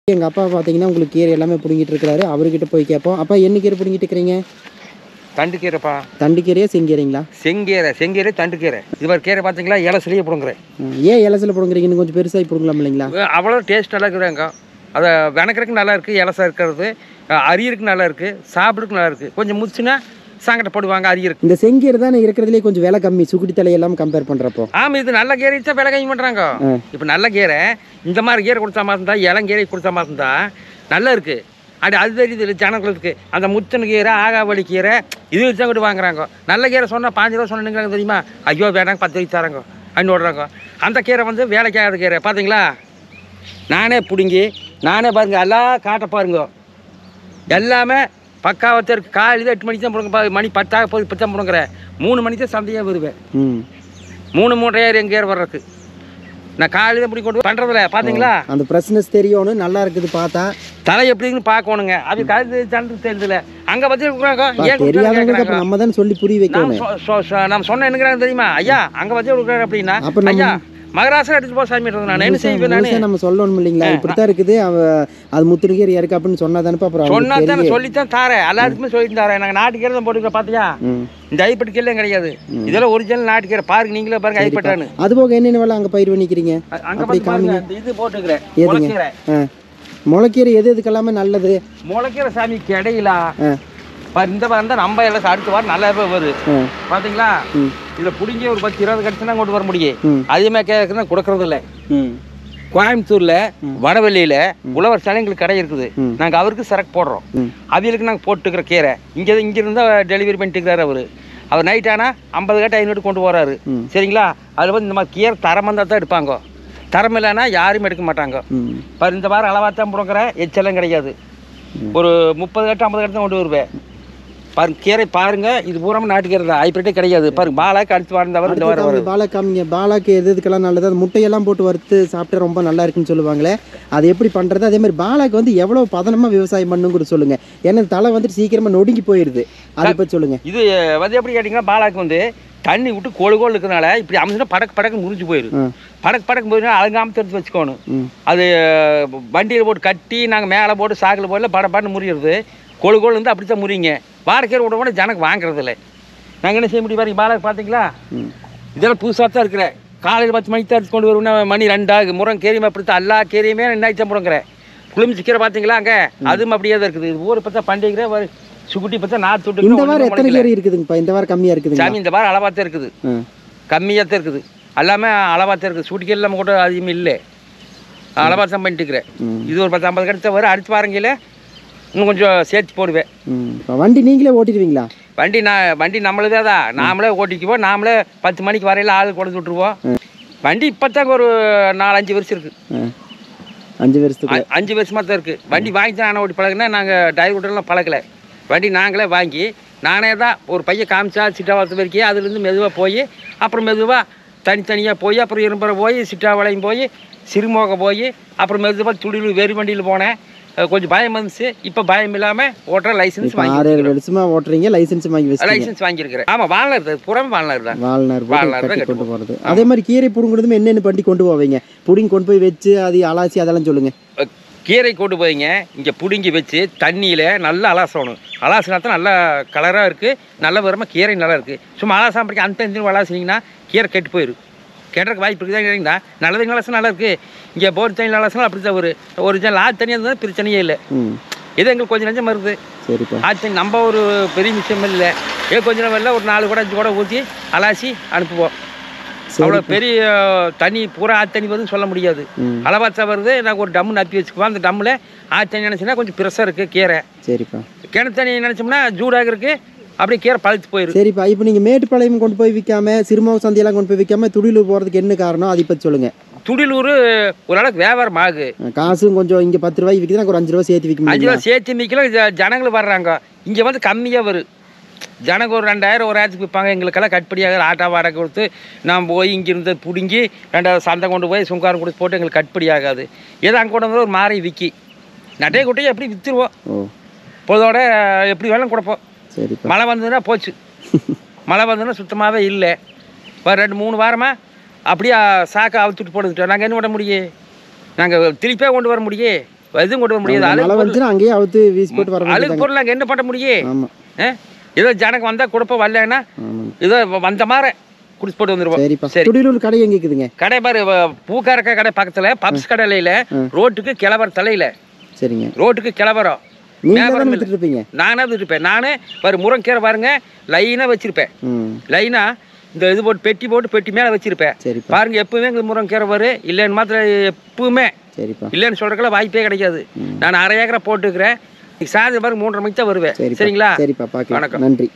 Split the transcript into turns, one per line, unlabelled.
எங்கள் அப்பா பார்த்தீங்கன்னா உங்களுக்கு கீரை எல்லாமே பிடுங்கிட்டு இருக்கிறாரு அவர்கிட்ட போய் கேட்போம் அப்பா என்ன கீரை பிடுங்கிட்டு இருக்கிறீங்க
தண்டு கீரைப்பா
தண்டு கீரையா செங்கீரைங்களா
செங்கீரை செங்கீரை தண்டு கீரை இது மாதிரி கீரை பார்த்தீங்களா இலசிலேயே பிடுங்குறேன்
ம், ஏன் இலசில் பிடுங்குறீங்கன்னு கொஞ்சம் பெருசாக பிடுங்கலாம் இல்லைங்களா
அவ்வளோ டேஸ்ட் நல்லா இருக்குதுங்க அதை வணக்கறதுக்கு நல்லா இருக்குது இலசா இருக்கிறது அஹ் அரியருக்கு நல்லா இருக்குது சாப்பிட்றதுக்கு நல்லா இருக்குது கொஞ்சம் முச்சுன்னா சங்கடப்படுவாங்க அரியருக்கு
இந்த செங்கீரை தானே இருக்கிறதுலே கொஞ்சம் விலை கம்மி சுக்குடி தலை எல்லாம் கம்பேர் பண்ணுறப்போ
ஆமாம் இது நல்ல கீரை தான் விலை கம்மி பண்ணுறாங்க
ஆ.
இப்போ நல்ல கீரை இந்த மாதிரி கீரை கொடுத்தா மாதிரி இருந்தால் இளங்கீரை கொடுத்தா மாதிரி இருந்தால் நல்லா இருக்குது அது அது தெரியுது இல்லை ஜனங்களுக்கு அந்த முத்தன் கீரை ஆகாவளி கீரை இது வச்சு தான் வாங்குறாங்க நல்ல கீரை சொன்னால் பாஞ்சு ரூபா சொன்னீங்க தெரியுமா ஐயோ வேணாங்க பத்து வயசு தராங்க அப்படின்னு ஓடுறாங்க அந்த கீரை வந்து வேலைக்காகாத கீரை பார்த்தீங்களா நானே பிடுங்கி நானே பாருங்க எல்லாம் காட்ட பாருங்க எல்லாமே பக்காவத்தை இருக்குது காலையில் எட்டு மணிக்கு தான் பிடுங்க மணி பத்தாக போய் இப்போ தான் பிடுங்குறேன் மூணு மணிக்கு தான் சந்தையாக வருவேன்
ம்
மூணு மூட்டையார் எங்கேயார் வர்றதுக்கு நான் காலையில் பிடி கொண்டு பண்ணுறதில்ல பார்த்தீங்களா
அந்த ஃப்ரெஷ்னஸ் தெரியணும் நல்லா இருக்குது பார்த்தா
தலை எப்படின்னு பார்க்கணுங்க அது கழுத்து தண்டு தெரியுதுல அங்கே பற்றி இருக்கிறாங்க
பா,
ஏன்
தெரியாதவங்களுக்கு
கொடுக்குறாங்க
அப்புறம் நம்ம தான் சொல்லி புரிய
நான்
வைக்கணும்
சொ- சொ- சொ- நான் சொன்ன என்னங்கிறாங்க தெரியுமா ஐயா அங்கே வச்சு கொடுக்குறாரு அப்படின்னா
அப்ப நம்ம-
ஐயா மகராசம் எடுத்துட்டு போ சாமி நான் என்ன செய்வேன் நான்
முழுசா நம்ம சொல்லணும் இல்லைங்களா இப்படித்தான் இருக்குது அவ அது முத்துருக்கீரை இருக்கு அப்படின்னு சொன்னா தானே அப்புறம் அவங்களுக்கு
சொன்னா தான்
தெரியும்.
சொல்லித்தான் தாரேன் எல்லாத்துக்குமே சொல்லி தரேன் நாங்கள் நாட்டுக்கீரை தான் போட்டுக்கிறோம் பார்த்தியா
ம்.
இந்த ஐப்பட்டு கீரை கிடையாது இதெல்லாம் ஒரிஜினல் நாட்டுக்கீரை பாருங்க நீங்களே பாருங்க ஐப்பட்டான்னு
அது போக என்னென்ன வேலை அங்க பயிர் பண்ணிக்கிறீங்க
அங்கே
அப்படி
பார்த்து பாருங்க
காமிங்க
இந்த இது போட்டுக்கிறேன்
எதுங்க?
முளைக்கீரை
ஆ. முளைக்கீரை எது எதுக்கெல்லாமே நல்லது
முளைக்கிற சாமி கிடையிலா
ஆ.
பாரு இந்த வாரம் தான் நம்ம எல்லாம் அடுத்த வாரம் நல்லாவே வருது
ஆ.
பாத்தீங்களா
ம்.
இதை பிடிங்கி ஒரு பத்து இருபது கடிச்சு தான் கொண்டு வர முடியும்
ம்.
அதிகமாக கேட்கறது கொடுக்கறது இல்லை
ம்.
கோயம்புத்தூர்ல வடவெளியில உழவர் சாலை எங்களுக்கு கடை இருக்குது
ம்.
நாங்க அவருக்கு சரக்கு போடுறோம்
ம்.
அவங்களுக்கு நாங்க போட்டுக்கிற கீரை இங்க இங்க இருந்தா டெலிவரி பண்ணிட்டு இருக்கிறாரு அவரு அவர் நைட் ஆனா ஐம்பது கட்டு ஐநூறு கொண்டு போறாரு
ம்.
சரிங்களா அதுல வந்து இந்த மாதிரி கீரை தரம் வந்தா தான் எடுப்பாங்க தரம் இல்லைன்னா யாரும் எடுக்க மாட்டாங்க
ம்.
பாரு இந்த வாரம் அளவாத்தான் போடுங்கிற எச்செல்லாம் கிடையாது ஒரு முப்பது கட்டு ஐம்பது கட்டு தான் கொண்டு வருவேன் பாருங்க கீரை பாருங்க இது பூரா நாட்டுக்கீரை தான் ஹைப்ரிட்டே கிடையாது பாருங்க பாலாக்கு அடுத்து வாரம் இந்த வாரம் இந்த வாரம்
அடுத்து
வருது
பாலா காமிங்க பாலாக்கு எது எதுக்கெல்லாம் நல்லது அது முட்டையெல்லாம் போட்டு வறுத்து சாப்பிட்டா ரொம்ப நல்லா இருக்குன்னு சொல்லுவாங்களே அது எப்படி பண்றது அதே மாதிரி பாலாக்கு வந்து எவ்வளவு பதனமா விவசாயம் பண்ணுங்கிற சொல்லுங்க ஏன்னா தலை வந்துட்டு சீக்கிரமா நொடுங்கி போயிருது அதை பத்தி சொல்லுங்க
இது வந்து எப்படி கேட்டிங்கன்னா பாலாக்கு வந்து தண்ணி விட்டு கொழு கோல் இருக்கிறனால இப்படி அமைச்சுன்னா படக்கு படக்கு முறிஞ்சு போயிடும்
ஆ.
படக்கு படக்கு போயிடும் அழுங்காம தெரிஞ்சு வச்சுக்கோணும்
ம்.
அது வண்டியில் போட்டு கட்டி நாங்கள் மேலே போட்டு சாக்கில் போயில பட படன்னு முறியிறது கொழு கோல் வந்து அப்படி தான் முறிங்க வாடகை விட கூட ஜனக்கு வாங்குறது இல்லை நாங்கள் என்ன செய்ய முடியும் பாருங்க பாலாக்கு பார்த்தீங்களா
ம்.
இதெல்லாம் புதுசாக தான் இருக்கிறேன் காலையில் பத்து மணிக்கு தான் எடுத்து கொண்டு வருவோம்னா மணி ரெண்டாகு முறம் கீரையுமே அப்படி தான் எல்லா கீரையுமே ரெண்டாயிரத்தி முறங்கிறேன் குளிமிச்சு கீரை பார்த்தீங்களா அங்கே அதுவும் அப்படியே தான் இருக்குது இது ஊரை பார்த்தா பண்டிகை ஒரு சுக்குட்டி பார்த்தா நாற்று
இந்த
விட்டு
வாரம் எத்தனை கீரை இருக்குதுங்கப்பா இந்த வாரம் கம்மியா இருக்குதுங்க
சாமி இந்த வாரம் அளவாக தான் இருக்குது கம்மியாக தான் இருக்குது எல்லாமே அளவாக தான் இருக்குது சூட்டிக்கல் நம்ம கூட அதிகமாக இல்லை அளவாக தான் பண்ணிட்டு இருக்கிறேன்
ம்.
இது ஒரு பத்து ஐம்பது கடிச்சா வரும் அடுத்து வாரங்கில இன்னும் கொஞ்சம் சேர்த்து போடுவேன்
ம். இப்ப வண்டி நீங்களே ஓட்டிடுவீங்களா
வண்டி நான் வண்டி நம்மளதே தான் நாமளே ஓட்டிக்குவோம் நாமளே பத்து மணிக்கு வரையில ஆள் கொண்டு விட்டுருவோம் வண்டி இப்போத்தாங்க ஒரு நாலு அஞ்சு வருஷம் இருக்குது
ஆ. அஞ்சு வருஷத்துக்கு
அ- அஞ்சு வருஷமாக தான் இருக்குது வண்டி வாங்கி தான் நானே ஓட்டி பழகினா நாங்கள் டிரைவர் விட்டுலாம் பழகலை வண்டி நாங்களே வாங்கி நானே தான் ஒரு பையன் காமிச்சா சிட்டாவளத்து வரைக்கும் அதுலேருந்து மெதுவாக போய் அப்புறம் மெதுவாக தனித்தனியாக போய் அப்புறம் இரும்பரை போய் சிட்டாவளையும் போய் சிறுமோக போய் அப்புறம் மெதுவாக துடியில் வெறி வண்டியில் போனேன் அஹ் கொஞ்சம் பயம் வந்துச்சு இப்போ பயம் இல்லாமல் ஓட்டுற லைசன்ஸ்
இப்ப
வாங்கி
ஆறு ஏழு வருஷமா ஓட்டுறீங்க லைசன்ஸ் வாங்கி வச்சுட்டீங்க
லைசன்ஸ் வாங்கியிருக்கிறேன் ஆமாம் வாழ்நாள் தான் புறமே வாழ்நாள் தான்
வாழ்நாள்
வாழ்நாள்
போட்டு
தான்
கட்டி கொண்டு போறது அதே மாதிரி கீரை புடுங்குறதுமே என்னென்ன பண்ணி கொண்டு போவீங்க புடிங்கி கொண்டு போய் வச்சு அது அலாசி அதெல்லாம் சொல்லுங்க
அஹ் கீரை கொண்டு போய்ங்க இங்கே பிடுங்கி வச்சு தண்ணியில் நல்லா அலாசணும் அலாசினா தான் நல்லா கலராக இருக்குது நல்ல விதமாக கீரை நல்லா இருக்குது சும்மா அலாசாம பிடிக்க அந்த தண்ணி அலாசினீங்கன்னா கீரை கெட்டு போயிடும் கெட்டுறதுக்கு வாய்ப்பு இருக்குது கேட்டிங்கன்னா நல்லது அலாசம் நல்லா இருக்குது இங்கே போர் தண்ணி அலாசனம் அப்படி தான் ஒரு ஒரு ஜன் ஆறு தண்ணி இருந்தால் பிரச்சனையே இல்லை
ம்
இது எங்களுக்கு கொஞ்சம் நஞ்சம் வருது
சரிப்பா
ஆறு தண்ணி நம்ம ஒரு பெரிய விஷயம் இல்லை ஏ கொஞ்சம் நேரம் இல்லை ஒரு நாலு கூட அஞ்சு கூட ஊற்றி அலாசி அனுப்புவோம்
சரி
அவ்வளோ பெரிய தண்ணி பூரா ஆற்று தண்ணி வருதுன்னு சொல்ல முடியாது
ம்
அளவாச்சா வருது நாங்கள் ஒரு டம்மு நப்பி வச்சுக்குவோம் அந்த டம்மில் ஆற்று தண்ணி நினச்சினா கொஞ்சம் பெருசாக இருக்குது கீரை
சரிப்பா
கிணத்து தண்ணி நினச்சோம்னா ஜூடாக இருக்குது அப்படியே கீரை பழுத்து போயிடும்
சரிப்பா இப்போ நீங்க மேட்டுப்பாளையம் கொண்டு போய் விற்காம சிறுமாவு சந்தையெல்லாம் கொண்டு போய் விற்காம துடிலூர் போறதுக்கு என்ன காரணம் அதை பத்தி சொல்லுங்க
துடிலூர் ஓரளவுக்கு வியாபாரம் ஆகு
காசும் கொஞ்சம் இங்க பத்து ரூபாய்க்கு விற்கிது நாங்கள் ஒரு அஞ்சு ரூபா சேர்த்து விற்க
அஞ்சு
முடியும்
ரூபா சேர்த்து மிக்கல ஜனங்கள் வர்றாங்க இங்கே வந்து கம்மியாக வரும் ஜனங்க ஒரு ரெண்டாயிரம் ஒரு ஆயிரத்துக்கு விற்பாங்க எங்களுக்கெல்லாம் கட்டுப்படியாக ஆட்டோ வாடகை கொடுத்து நான் போய் இங்கிருந்து பிடுங்கி ரெண்டாவது சந்தை கொண்டு போய் சுங்காரம் கொடுத்து போட்டு எங்களுக்கு கட்டுப்படி ஆகாது ஏதோ அங்கே கொண்டு வந்து ஒரு மாறி விக்கி நட்டையை குட்டையை எப்படி விற்றுருவோம்
ஓ
பொழுதோட எப்படி வேணாலும் கொடுப்போம்
சரிப்பா
மழை வந்ததுன்னா போச்சு மழை வந்ததுன்னா சுத்தமாகவே இல்லை ஒரு ரெண்டு மூணு வாரமாக அப்படியே சாக்கை அவுத்துட்டு போட்டுக்கிட்டோம் நாங்கள் என்ன பண்ண முடியும் நாங்கள் திருப்பியே கொண்டு வர முடியும் எதுவும் கொண்டு வர முடியாது
மழை
அழுகு பொருள்
வந்துச்சுன்னா அங்கேயே அவுத்து வீசி போட்டு வர
அழுகு
வேண்டியதாங்க
பொருள் அங்கே என்ன பண்ண முடியும்
ஆமா
ஆ? ஏதோ ஜனக்கு வந்தா கொடுப்ப வரலன்னா
ஆமாங்க
ஏதோ வந்த மாதிரி குடிச்சு போட்டு வந்துருவோம்
சரிப்பா
சரி
துடியலூர் கடை எங்க இருக்குதுங்க
கடை பாரு வ- பூக்காரக்க கடை பக்கத்துல பப்ஸ் கடையில
ம்.
ரோட்டுக்கு கிளவர தலையில
சரிங்க
ரோட்டுக்கு கிளவரம்
நீங்க
வியாபாரம்
தானே
இல்லை.
வித்துட்டு இருப்பீங்க
நானே இருப்பேன் நானே பாரு முருங்கீரை பாருங்க லைனா வச்சிருப்பேன்
ம்
லைனா இந்த இது போட்டு பெட்டி போட்டு பெட்டி மேல வச்சிருப்பேன்
சரிப்பா
பாருங்க எப்பவுமே எங்களுக்கு முருங்கீரை வரும் இல்லைன்னு மாத்திரம் எப்பவுமே
சரிப்பா
இல்லைன்னு சொல்றதுக்கெல்லாம் வாய்ப்பே கிடைக்காது
ம்.
நான் அரை ஏக்கரை போட்டுக்கிறேன் சாயந்தரம் பாருங்க மூன்றரை மணிக்கு தான் வருவேன்
சரிப்பா
சரிங்களா
சரிப்பா பார்க்கலாம்
வணக்கம்.
நன்றி